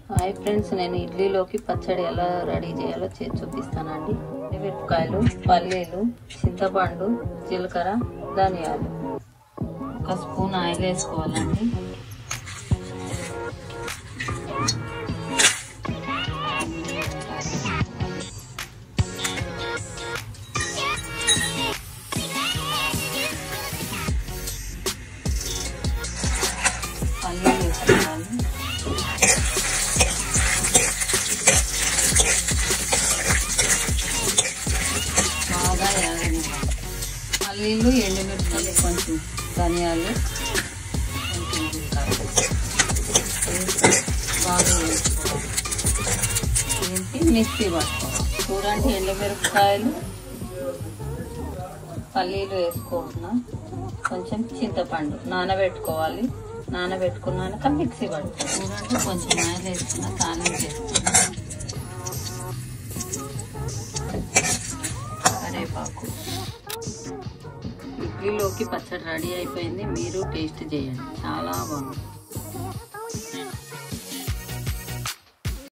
hi friends నేను ఇడ్లీలోకి పచ్చడి ఎలా రెడీ చేయాలో చేసి చూపిస్తానండి మిరపకాయలు పల్లీలు చింతపండు జీలకర్ర ధనియాలు ఒక స్పూన్ ఆయిల్ వేసుకోవాలండి పల్లీలు వేసుకోవాలి బాగా యాగనివ్వాలి పల్లీలు ఎండుమిరపకాయలు కొంచెం ధనియాలు కొంచెం జీలకర్ర వేసి బాగా వేసుకోవాలి వేసి మిక్సీ పట్టుకోవాలి చూడండి ఎండుమిరపకాయలు పల్లీలు వేసుకుంటున్నా కొంచెం చింతపండు నానబెట్టుకోవాలి నానబెట్టుకున్నాక మిక్సీ పట్టుకోవాలి చూడండి కొంచెం ఆయిల్ వేసుకున్నా తాలింపు వేసుకున్నా కరేపాకు ఇడ్లీలోకి పచ్చడి రెడీ అయిపోయింది మీరు టేస్ట్ చేయండి చాలా బాగుంది